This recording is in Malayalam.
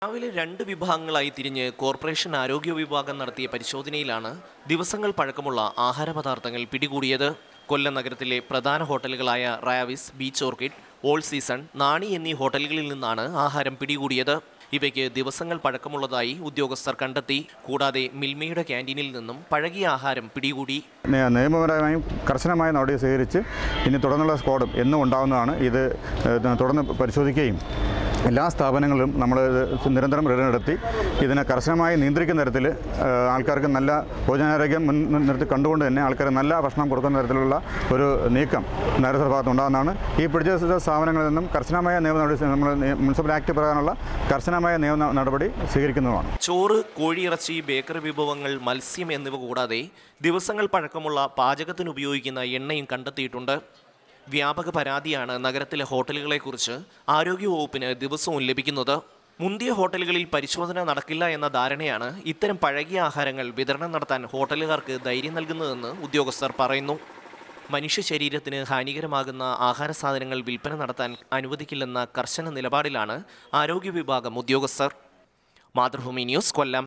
രാവിലെ രണ്ട് വിഭാഗങ്ങളായി തിരിഞ്ഞ് കോർപ്പറേഷൻ ആരോഗ്യ വിഭാഗം നടത്തിയ പരിശോധനയിലാണ് ദിവസങ്ങൾ പഴക്കമുള്ള ആഹാര പദാർത്ഥങ്ങൾ പിടികൂടിയത് കൊല്ലം നഗരത്തിലെ പ്രധാന ഹോട്ടലുകളായ Raviz beach orchid all season Nani എന്നീ ഹോട്ടലുകളിൽ നിന്നാണ് ആഹാരം പിടികൂടിയത് ഇവയ്ക്ക് ദിവസങ്ങൾ പഴക്കമുള്ളതായി ഉദ്യോഗസ്ഥർ കണ്ടെത്തി കൂടാതെ മിൽമയുടെ ക്യാൻറ്റീനിൽ നിന്നും പഴകിയ ആഹാരം പിടികൂടി നി- നിയമപരമായും കർശനമായ നടപടി സ്വീകരിച്ച് ഇനി തുടർന്നുള്ള സ്ക്വാഡും എന്നും ഉണ്ടാകുന്നതാണ് ഇത് ഏഹ്, തുടർന്ന് പരിശോധിക്കുകയും എല്ലാ സ്ഥാപനങ്ങളിലും നമ്മൾ ഇത് നിരന്തരം റെയ്ഡ് നടത്തി ഇതിനെ കർശനമായി നിയന്ത്രിക്കുന്ന തരത്തിൽ ഏഹ്, ആൾക്കാർക്ക് നല്ല ഭോജനാരോഗ്യം മുൻ നിർത്തി കണ്ടുകൊണ്ട് തന്നെ ആൾക്കാർ നല്ല ഭക്ഷണം കൊടുക്കുന്ന തരത്തിലുള്ള ഒരു നീക്കം നഗരസഭ ഭാഗത്ത് ഉണ്ടാകുന്നതാണ് ഈ പിടിച്ച സ്ഥാപനങ്ങളിൽ നിന്നും കർശനമായ നിയമ നടപടി നമ്മൾ മുനിസിപ്പൽ ആക്ട് പ്രകാരമുള്ള കർശനമായ നിയമ നടപടി സ്വീകരിക്കുന്നതുമാണ് ചോറ് കോഴിയിറച്ചി ബേക്കറി വിഭവങ്ങൾ മത്സ്യം എന്നിവ കൂടാതെ ദിവസങ്ങൾ പഴക്കമുള്ള പാചകത്തിന് ഉപയോഗിക്കുന്ന എണ്ണയും കണ്ടെത്തിയിട്ടുണ്ട് വ്യാപക പരാതിയാണ് നഗരത്തിലെ ഹോട്ടലുകളെക്കുറിച്ച് ആരോഗ്യവകുപ്പിന് ദിവസവും ലഭിക്കുന്നത് മുന്തിയ ഹോട്ടലുകളിൽ പരിശോധന നടക്കില്ല എന്ന ധാരണയാണ് ഇത്തരം പഴകിയ ആഹാരങ്ങൾ വിതരണം നടത്താൻ ഹോട്ടലുകാർക്ക് ധൈര്യം നൽകുന്നതെന്ന് ഉദ്യോഗസ്ഥർ പറയുന്നു മനുഷ്യ ശരീരത്തിന് ഹാനികരമാകുന്ന ആഹാര സാധനങ്ങൾ വിൽപ്പന നടത്താൻ അനുവദിക്കില്ലെന്ന കർശന നിലപാടിലാണ് ആരോഗ്യ വിഭാഗം ഉദ്യോഗസ്ഥർ മാതൃഭൂമി ന്യൂസ് കൊല്ലം